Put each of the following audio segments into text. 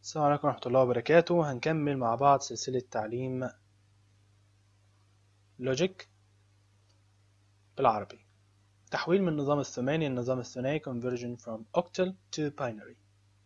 السلام عليكم ورحمة الله وبركاته هنكمل مع بعض سلسلة تعليم لوجيك بالعربي تحويل من النظام الثماني للنظام الثنائي conversion from octal to binary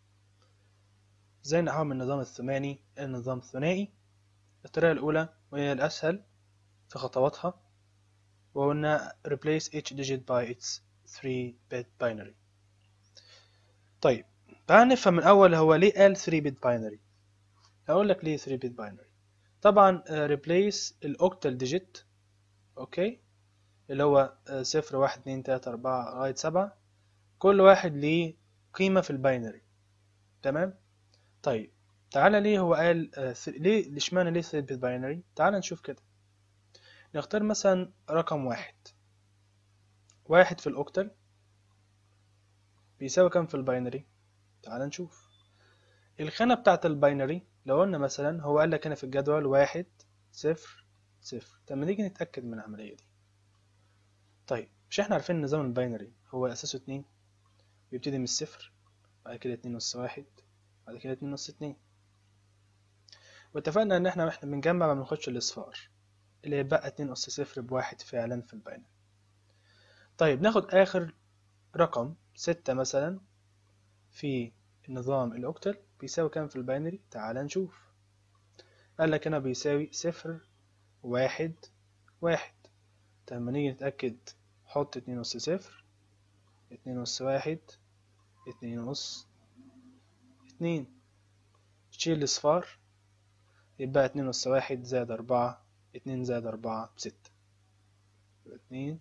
ازاي نحول من النظام الثماني إلى النظام الثنائي الطريقة الأولى وهي الأسهل في خطواتها وقلنا replace each digit by its 3 bit binary طيب تعال نفهم من الأول هو ليه قال 3 bit binary هقول لك ليه 3 bit binary طبعا آه، replace الأوكتال digit أوكي اللي هو آه، صفر واحد اتنين تلاتة أربعة لغاية سبعة كل واحد ليه قيمة في الباينري تمام طيب تعالى ليه هو قال آه، ث- ليه اشمعنى ليه 3 bit binary تعال نشوف كده نختار مثلا رقم واحد واحد في الأوكتال بيساوي كام في الباينري تعال نشوف الخانة بتاعت الباينري لو قلنا مثلا هو قال لك هنا في الجدول واحد صفر صفر طب ما نيجي نتأكد من العملية دي طيب مش احنا عارفين النظام الباينري هو أساسه اتنين بيبتدي من الصفر بعد كده اتنين نص واحد بعد كده اتنين نص اتنين واتفقنا ان احنا واحنا بنجمع ما بناخدش الاصفار اللي يبقى اتنين أس صفر بواحد فعلا في الباينري طيب ناخد آخر رقم ستة مثلا في النظام الأوكتل بيساوي كام في الباينري تعال نشوف قال لك هنا بيساوي صفر واحد واحد طب لما نيجي نتأكد حط اتنين أس صفر اتنين أس واحد اتنين أس اتنين شيل الأصفار يبقى اتنين أس واحد زائد أربعة اتنين زائد أربعة بستة يبقى اتنين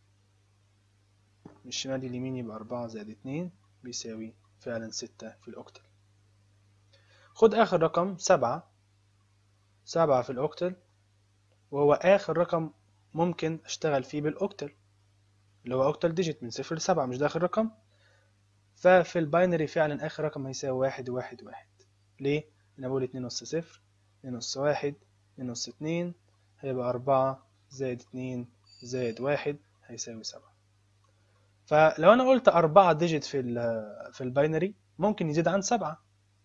من الشمال لليمين يبقى أربعة زائد اتنين بيساوي فعلا ستة في الأوكتل خد آخر رقم سبعة سبعة في الأوكتل وهو آخر رقم ممكن أشتغل فيه بالأوكتل اللي هو أوكتل ديجيت من صفر لسبعة مش ده آخر رقم ففي الباينري فعلا آخر رقم هيساوي واحد واحد واحد ليه؟ أنا بقول اتنين أس صفر اتنين أس واحد اتنين أس اتنين هيبقى أربعة زائد اتنين زائد واحد هيساوي سبعة فلو أنا قلت أربعة ديجيت في ال في الباينري ممكن يزيد عن سبعة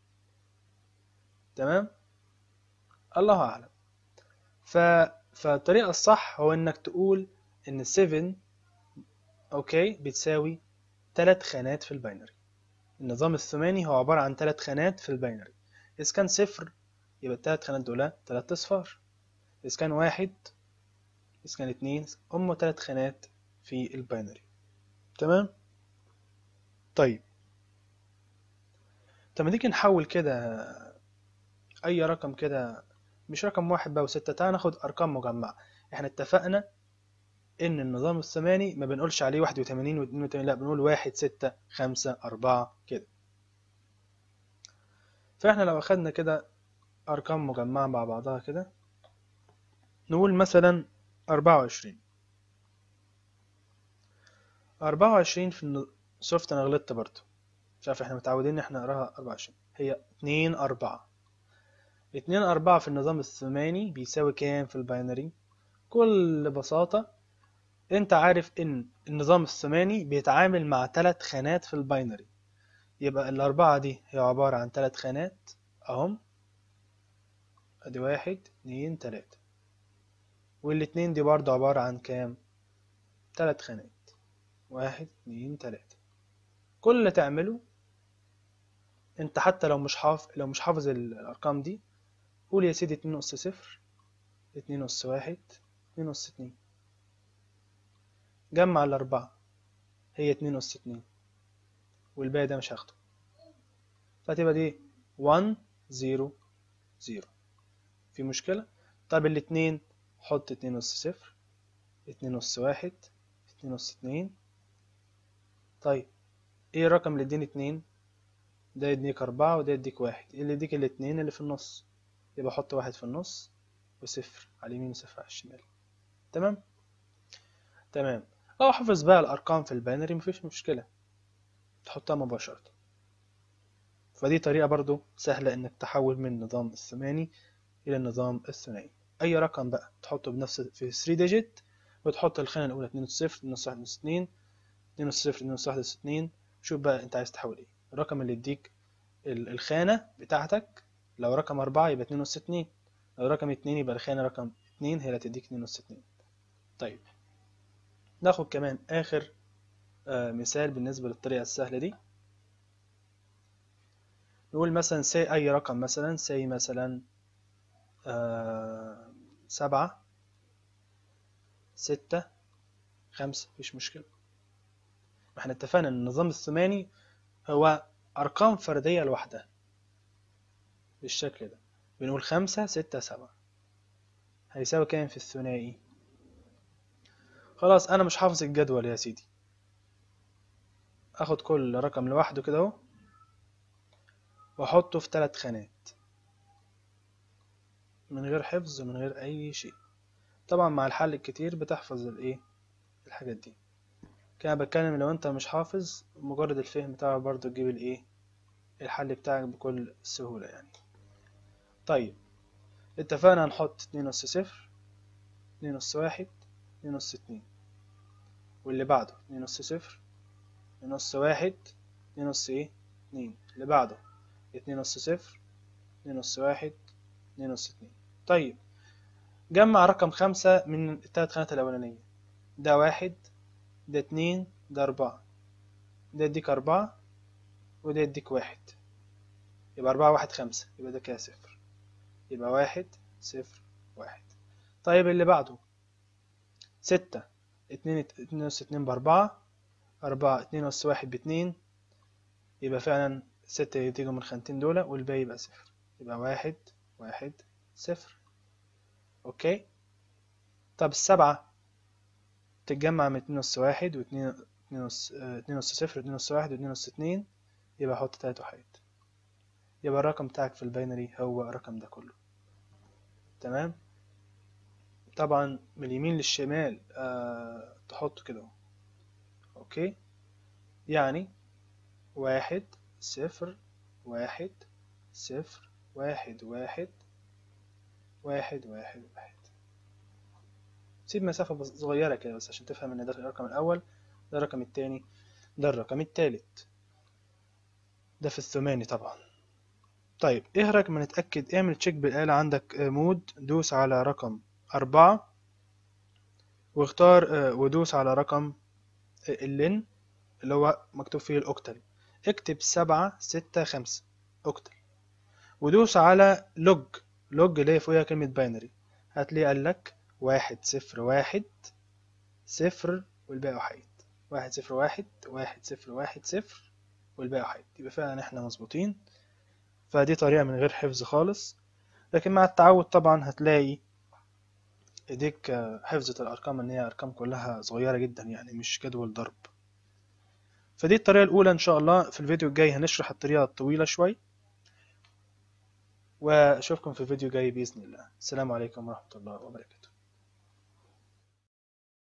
تمام؟ الله أعلم ف... فالطريقة الصح هو إنك تقول إن 7 أوكي بتساوي تلات خانات في الباينري النظام الثماني هو عبارة عن تلات خانات في الباينري إذا كان صفر يبقى التلات خانات دول تلات أصفار إذا كان واحد إذا كان اتنين هم تلات خانات في الباينري تمام طيب طب ما نيجي نحول كده أي رقم كده مش رقم واحد بقى وستة تعال ناخد أرقام مجمعة احنا اتفقنا إن النظام الثماني ما بنقولش عليه واحد وتمانين واتنين وتمانين لأ بنقول واحد ستة خمسة أربعة كده فاحنا لو أخدنا كده أرقام مجمعة مع بعضها كده نقول مثلا أربعة وعشرين أربعة وعشرين في الن... شفت أنا غلطت برضه مش عارف احنا متعودين إن احنا نقراها أربعة وعشرين هي اتنين أربعة اتنين أربعة في النظام الثماني بيساوي كام في الباينري بكل بساطة انت عارف ان النظام الثماني بيتعامل مع ثلاث خانات في الباينري يبقى الأربعة دي هي عبارة عن ثلاث خانات أهم ادي واحد اتنين تلاتة والاتنين دي برضه عبارة عن كام ثلاث خانات واحد اتنين تلاتة كل اللي تعمله انت حتى لو مش حافظ لو مش حافظ ال- الأرقام دي قول يا سيدي اتنين أس صفر اتنين أس واحد اتنين أس اتنين جمع الأربعة هي اتنين أس اتنين والباقي ده مش هاخده فتبقى دي 1 0 0 في مشكلة طب الاتنين حط اتنين أس صفر اتنين أس واحد اتنين أس اتنين طيب ايه الرقم اللي يديني اتنين ده يديك أربعة وده يديك واحد ايه اللي يديك الاتنين اللي في النص يبقى حط واحد في النص وصفر على اليمين وصفر على الشمال تمام تمام لو حافظ بقى الأرقام في الباينري مفيش مشكلة تحطها مباشرة فدي طريقة برضو سهلة إنك تحول من النظام الثماني إلى النظام الثنائي أي رقم بقى تحطه بنفس في 3 ديجيت وتحط الخانة الأولى 2 صفر 2 واحد 2 2 صفر 2 واحد 2 شوف بقى أنت عايز تحول إيه الرقم اللي يديك ال- الخانة بتاعتك لو رقم أربعة يبقى اتنين أس اتنين لو رقم اتنين يبقى الخانة رقم اتنين هي اللي هتديك اتنين أس اتنين طيب ناخد كمان آخر آه مثال بالنسبة للطريقة السهلة دي نقول مثلا سي أي رقم مثلا سي مثلا آه سبعة ستة خمسة مفيش مشكلة احنا اتفقنا ان النظام الثماني هو أرقام فردية لوحدها بالشكل ده بنقول خمسة ستة سبعة هيساوي كام في الثنائي خلاص أنا مش حافظ الجدول يا سيدي أخد كل رقم لوحده كده أهو وأحطه في ثلاث خانات من غير حفظ ومن غير أي شيء طبعا مع الحل الكتير بتحفظ الإيه الحاجات دي كده بتكلم لو أنت مش حافظ مجرد الفهم بتاعه برضه تجيب الإيه الحل بتاعك بكل سهولة يعني طيب اتفقنا هنحط اتنين أس صفر اتنين أس واحد اتنين أس اتنين واللي بعده اتنين أس صفر اتنين أس واحد اتنين أس ايه اتنين اللي بعده اتنين أس صفر اتنين أس واحد اتنين أس اتنين طيب جمع رقم خمسة من التلات خانات الأولانية ده واحد ده اتنين ده أربعة ده يديك أربعة وده يديك واحد يبقى أربعة واحد خمسة يبقى ده كده صفر يبقى واحد صفر واحد طيب اللي بعده ستة اتنين اتنين أس اتنين بأربعة أربعة اتنين أس واحد باتنين يبقى فعلا ستة يتيجوا من الخانتين دول والباقي يبقى صفر يبقى واحد واحد صفر أوكي طب السبعة تتجمع من اتنين أس واحد واتنين اتنين أس اه، اتنين أس صفر واتنين أس واحد واتنين أس اتنين يبقى حط تلات وحيد يبقى الرقم بتاعك في الباينري هو الرقم ده كله تمام طبعا من اليمين للشمال آه تحط كده اهو. اوكي يعني واحد صفر واحد صفر واحد واحد واحد واحد واحد سيب مسافة بس- صغيرة كده بس عشان تفهم ان ده الرقم الأول ده الرقم التاني ده الرقم التالت ده في الثماني طبعا طيب ايه رأيك ما نتأكد اعمل تشيك بالآلة عندك آه، مود دوس على رقم أربعة واختار آه، ودوس على رقم آه، اللين اللي هو مكتوب فيه الأوكتل اكتب سبعة ستة خمسة أوكتل ودوس على لوج لوج اللي هي فوقها كلمة باينري هتلاقي قال لك واحد صفر واحد صفر والباقي وحيد واحد صفر واحد واحد صفر واحد صفر والباقي وحيد يبقى فعلا احنا مظبوطين فدي طريقة من غير حفظ خالص لكن مع التعود طبعا هتلاقي ايديك آه، حفظت الارقام ان هي ارقام كلها صغيرة جدا يعني مش جدول ضرب فدي الطريقة الأولى إن شاء الله في الفيديو الجاي هنشرح الطريقة الطويلة شوي وأشوفكم في الفيديو الجاي بإذن الله السلام عليكم ورحمة الله وبركاته